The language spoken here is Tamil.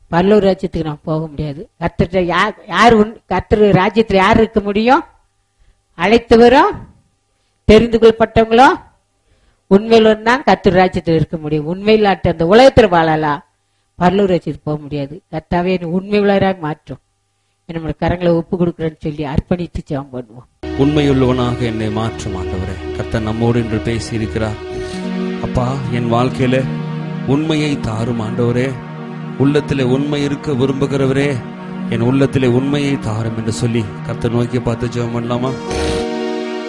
பல்லூர் ராஜ்யத்துக்கு நான் போக முடியாது கர்த்தர்ட்ட யார் யார் உன் கர்த்தர் ராஜ்யத்துல யார் இருக்க முடியும் அழைத்தவரும் தெரிந்து கொள்ளப்பட்டவங்களும் உண்மையில் தான் கர்த்தர் ராஜ்யத்தில் இருக்க முடியும் உண்மையில் அந்த உலகத்துல வாழலாம் பல்லூர் ராஜ்யத்துக்கு போக முடியாது கர்த்தாவே என்னை உண்மை உள்ளவராக மாற்றும் நம்மளோட கரங்களை ஒப்பு கொடுக்குறேன்னு சொல்லி அர்ப்பணித்து ஜெபம் பண்ணுவோம் உண்மையுள்ளவனாக என்னை மாற்றும் ஆண்டவரே கர்த்தர் நம்மோடு என்று பேசி இருக்கிறார் அப்பா என் வாழ்க்கையில உண்மையை தாரும் ஆண்டவரே உள்ளத்திலே உண்மை இருக்க விரும்புகிறவரே என் உள்ளத்திலே உண்மையை தாரும் என்று சொல்லி கர்த்தர் நோக்கி பார்த்து ஜெபம் பண்ணலாமா